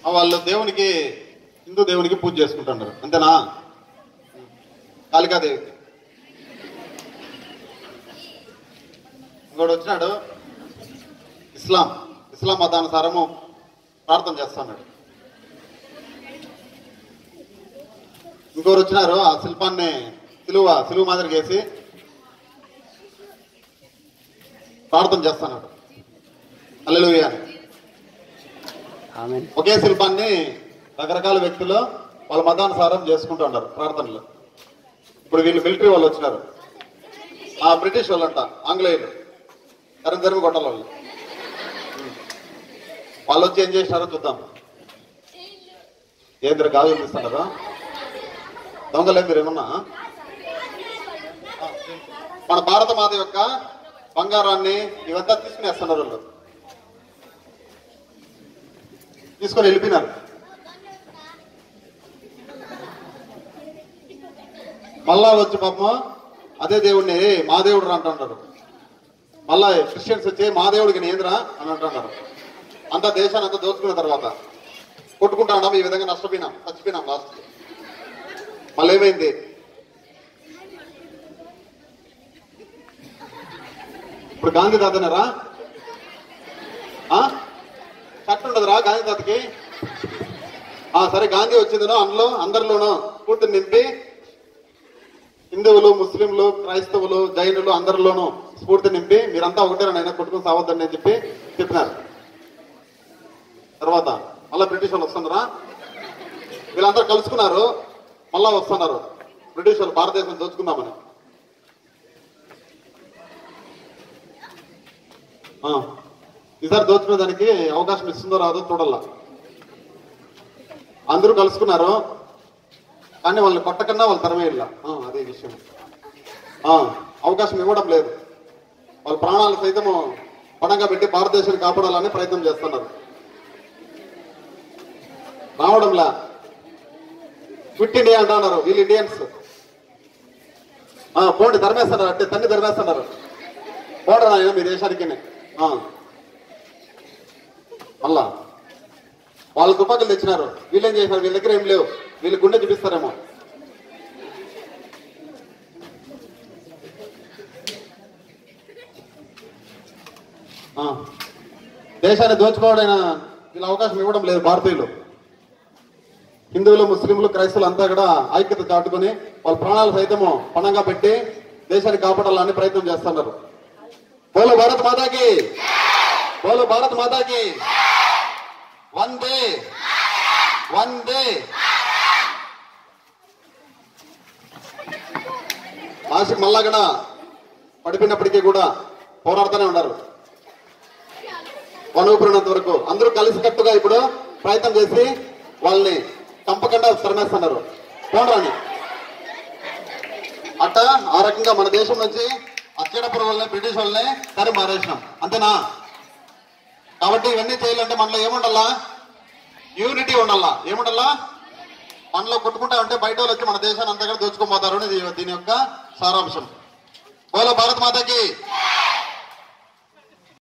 ఆ వాళ్ళు దేవునికి హిందూ దేవునికి పూజ చేసుకుంటున్నారు అంతేనా కాళికాదేవికి ఇంకోటి వచ్చినాడు ఇస్లాం ఇస్లాం మతానుసారము ప్రార్థన చేస్తున్నాడు ఇంకోరు వచ్చినారు ఆ శిల్పాన్ని సిలువ సిలువ మాదిరి వేసి ప్రార్థన చేస్తున్నాడు అల్లెలుయ్య అని ఆమెన్ ఒకే శిల్పాన్ని రకరకాల వ్యక్తులు వాళ్ళ మతానుసారం చేసుకుంటూ ఉన్నారు ప్రార్థనలు ఇప్పుడు వీళ్ళు మిలిటరీ వాళ్ళు వచ్చినారు ఆ బ్రిటిష్ వాళ్ళంట ఆంగ్లేయులు తరం తరిమి కొట్టాలి వాళ్ళు వాళ్ళు వచ్చి ఏం చేసినారో చూద్దాం ఏంద్ర గాజులు తీస్తున్నారా దొంగలే మీరు ఏమన్నా మన భారత మాత యొక్క బంగారాన్ని ఇవంతా తీసుకునేస్తున్నారు వాళ్ళు తీసుకొని వెళ్ళిపోయినారు మళ్ళా వచ్చి పాపం అదే దేవుడిని "ఏయ్, మా దేవుడు రా" అంటుంటారు మళ్ళా క్రిస్టియన్స్ వచ్చి మా దేవుడికి నేంద్రా అని అంటున్నారు అంతా దేశాన్ని అంతా దోచుకున్న తర్వాత కొట్టుకుంటా ఉన్నాం ఈ విధంగా నష్టపోయినాం చచ్చిపోయినాం లాస్ట్ మళ్ళీ ఏమైంది ఇప్పుడు గాంధీ తాతనరా షర్ట్ ఉండదురా గాంధీ తాతకి ఆ సరే గాంధీ వచ్చిందనో అందులో అందరిలోనూ పూర్తి నింపి హిందువులు ముస్లింలు క్రైస్తవులు జైనులు అందరిలోనూ స్ఫూర్తి నింపి మీరంతా ఒకటే నాయన కొట్టుకుని సావద్దని అని చెప్పి చెప్పినారు తర్వాత మళ్ళా బ్రిటిష్ వాళ్ళు వస్తున్నారా వీళ్ళందరూ కలుసుకున్నారు మళ్ళా వస్తున్నారు బ్రిటిష్ వాళ్ళు భారతదేశం దోచుకుందామని ఆ, ఈసారి దోచుకునే దానికి అవకాశం ఇస్తుందో రాదో చూడాల అందరూ కలుసుకున్నారు కానీ వాళ్ళని కొట్టకన్నా వాళ్ళు తరమే ఇలా అదే విషయం ఆ, అవకాశం ఇవ్వడం లేదు వాళ్ళ ప్రాణాలు సైతము పణంగా పెట్టి భారతదేశాన్ని కాపాడాలని ప్రయత్నం చేస్తున్నారు రావడంలా క్విట్ ఇండియా అంటున్నారు వీళ్ళు ఇండియన్స్ ఆ, పోండి ధర్మేస్తున్నారు అంటే తన్ని ధర్మేస్తున్నారు పోండి నాయన మీ దేశానికి ఆ. మళ్ళా వాళ్ళు తుపాకులు తెచ్చినారు వీళ్ళేం చేసినారు వీళ్ళ దగ్గర ఏం లేవు వీళ్ళు గుండె చూపిస్తారేమో ఆ. దేశాన్ని దోచుకోవడైన వీళ్ళ అవకాశం ఇవ్వడం లేదు భారతీయులు హిందువులు ముస్లింలు క్రైస్తవులు అంతా కూడా ఐక్యత చాటుకొని వాళ్ళ ప్రాణాలు సైతము పణంగా పెట్టి దేశాన్ని కాపాడాలని ప్రయత్నం చేస్తున్నారు బోలో భారత్ మాతాకి బోలో భారత్ మాతాకి వందే వందే లాస్ట్కి మళ్ళా కూడా పడిపోయినప్పటికీ కూడా పోరాడుతూనే ఉన్నారు వనూపురినంత వరకు అందరూ కలిసికట్టుగా ఇప్పుడు ప్రయత్నం చేసి వాళ్ళని చంపకుండా తరిమేస్తున్నారు పోండ్రాని అట్ట ఆ రకంగా మన దేశం నుంచి అచ్చేటప్పుడు వాళ్ళని బ్రిటిష్ వాళ్ళని తరి మారేసినాం అంతేనా కాబట్టి ఇవన్నీ చేయాలంటే మనలో ఏముండాలా యూనిటీ ఉండాలా ఏముండాలా మనలో కొట్టుకుంటా ఉంటే బయట వాళ్ళు వచ్చి మన దేశాన్ని అంతా కూడా దోచుకోపోతారు అనేది దీని యొక్క సారాంశం బోలో భారత్ మాతకి